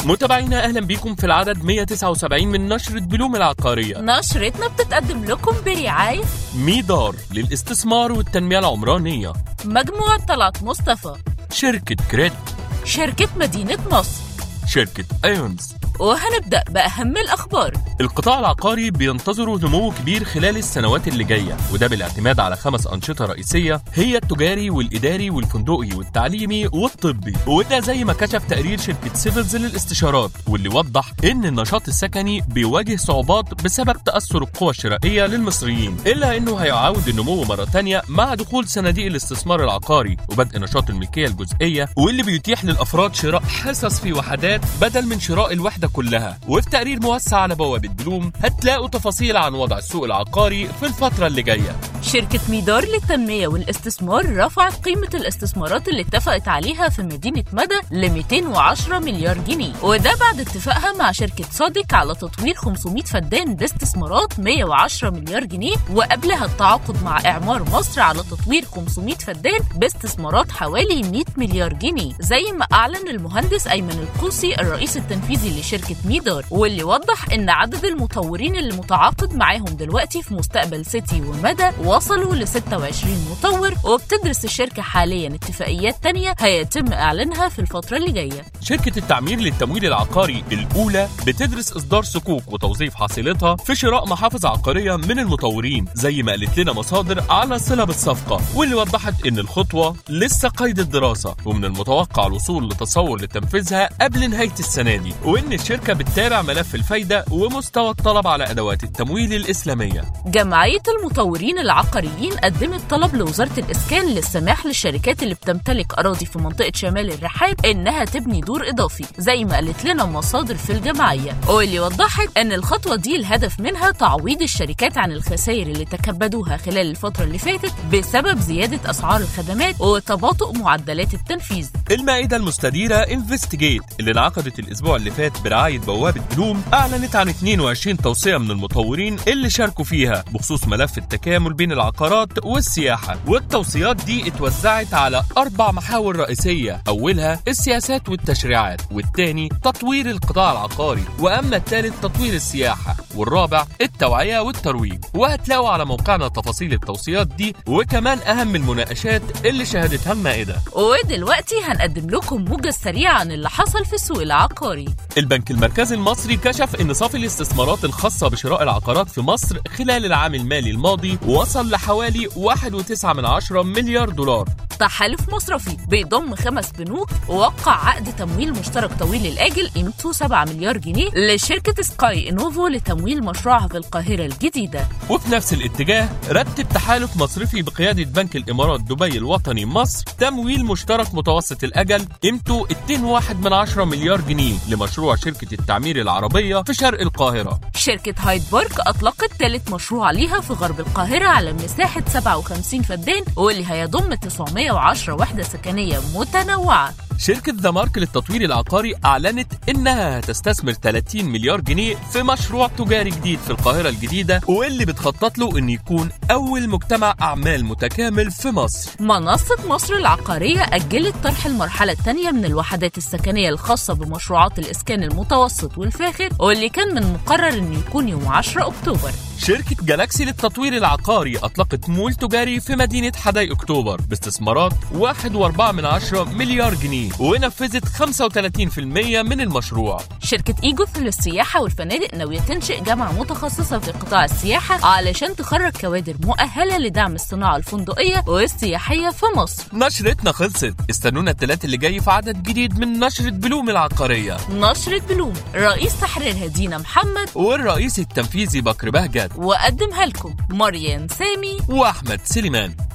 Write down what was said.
متابعينا اهلا بيكم في العدد 179 من نشرة بلوم العقارية نشرتنا بتتقدم لكم برعاية ميدار للاستثمار والتنمية العمرانية مجموعة طلعت مصطفى شركة كريد شركة مدينة نصر شركة ايونز وهنبدأ بأهم الأخبار القطاع العقاري بينتظر نمو كبير خلال السنوات اللي جاية وده بالاعتماد على خمس أنشطة رئيسية هي التجاري والإداري والفندقي والتعليمي والطبي وده زي ما كشف تقرير شركة سيفلز للاستشارات واللي وضح إن النشاط السكني بيواجه صعوبات بسبب تأثر القوى الشرائية للمصريين إلا إنه هيعاود النمو مرة تانية مع دخول صناديق الاستثمار العقاري وبدء نشاط الملكية الجزئية واللي بيتيح للأفراد شراء حصص في وحدات بدل من شراء الوحدة كلها وفي تقرير موسع على بوابة بلوم هتلاقوا تفاصيل عن وضع السوق العقاري في الفترة اللي جاية شركة ميدار للتنمية والاستثمار رفعت قيمة الاستثمارات اللي اتفقت عليها في مدينة مدى ل 210 مليار جنيه وده بعد اتفاقها مع شركة صادق على تطوير 500 فدان باستثمارات 110 مليار جنيه وقبلها التعاقد مع إعمار مصر على تطوير 500 فدان باستثمارات حوالي 100 مليار جنيه زي ما أعلن المهندس أيمن القوسي الرئيس التنفيذي لشركة ميدار واللي وضح إن عدد المطورين اللي متعاقد معاهم دلوقتي في مستقبل سيتي ومدى وصلوا ل 26 مطور وبتدرس الشركة حاليا اتفاقيات تانية هيتم إعلانها في الفترة اللي جاية شركة التعمير للتمويل العقاري الأولى بتدرس إصدار صكوك وتوظيف حاصلتها في شراء محافظ عقارية من المطورين زي ما قالت لنا مصادر على صلة بالصفقة واللي وضحت إن الخطوة لسه قيد الدراسة ومن المتوقع الوصول لتصور لتنفيذها قبل نهاية السنة دي وإن الشركة بتتابع ملف الفايدة ومستوى الطلب على أدوات التمويل الإسلامية جمعية المطورين العقاريين قدمت طلب لوزارة الإسكان للسماح للشركات اللي بتمتلك أراضي في منطقة شمال الرحاب إنها تبني دور إضافي زي ما قالت لنا مصادر في الجمعية واللي وضحت إن الخطوة دي الهدف منها تعويض الشركات عن الخسائر اللي تكبدوها خلال الفترة اللي فاتت بسبب زيادة أسعار الخدمات وتباطؤ معدلات التنفيذ المائدة المستديرة انفستيجيت اللي انعقدت الأسبوع اللي فات برعاية بوابة بلوم أعلنت عن 22 توصية من المطورين اللي شاركوا فيها بخصوص ملف التكامل بين العقارات والسياحة والتوصيات دي اتوزعت على أربع محاور رئيسية أولها السياسات والتشريعات والتاني تطوير القطاع العقاري وأما التالت تطوير السياحة والرابع التوعية والترويج وهتلاقوا على موقعنا تفاصيل التوصيات دي وكمان أهم المناقشات اللي شهدتها المائدة ودلوقتي هنقدم لكم موجز سريع عن اللي حصل في السوق العقاري البنك المركزي المصري كشف ان صافي الاستثمارات الخاصة بشراء العقارات في مصر خلال العام المالي الماضي وصل لحوالي 1.9 من عشرة مليار دولار تحالف مصرفي بيضم خمس بنوك ووقع عقد تمويل مشترك طويل الآجل قيمته 7 مليار جنيه لشركة سكاي إنوفو لتمويل مشروعها في القاهرة الجديدة وفي نفس الاتجاه رتب تحالف مصرفي بقيادة بنك الإمارات دبي الوطني مصر تمويل مشترك متوسط الأجل قيمته 2.1 من عشرة مليار جنيه لمشروع شركة التعمير العربية في شرق القاهرة شركة هايد بارك أطلقت ثالث مشروع ليها في غرب القاهرة على مساحة 57 فدان واللي هيضم 910 وحدة سكنية متنوعة شركة ذا مارك للتطوير العقاري أعلنت إنها هتستثمر 30 مليار جنيه في مشروع تجاري جديد في القاهرة الجديدة واللي بتخطط له إنه يكون أول مجتمع أعمال متكامل في مصر. منصة مصر العقارية أجلت طرح المرحلة الثانية من الوحدات السكنية الخاصة بمشروعات الإسكان المتوسط والفاخر واللي كان من مقرر إنه يكون يوم 10 أكتوبر. شركة جالاكسي للتطوير العقاري أطلقت مول تجاري في مدينة حدائق أكتوبر باستثمارات 1.4 من عشرة مليار جنيه ونفذت 35% من المشروع شركة إيجوث للسياحة والفنادق ناوية تنشئ جامعة متخصصة في قطاع السياحة علشان تخرج كوادر مؤهلة لدعم الصناعة الفندقية والسياحية في مصر نشرتنا خلصت استنونا التلات اللي جاي في عدد جديد من نشرة بلوم العقارية نشرة بلوم رئيس تحريرها دينا محمد والرئيس التنفيذي بكر بهجت وقدمها لكم مريم سامي وأحمد سليمان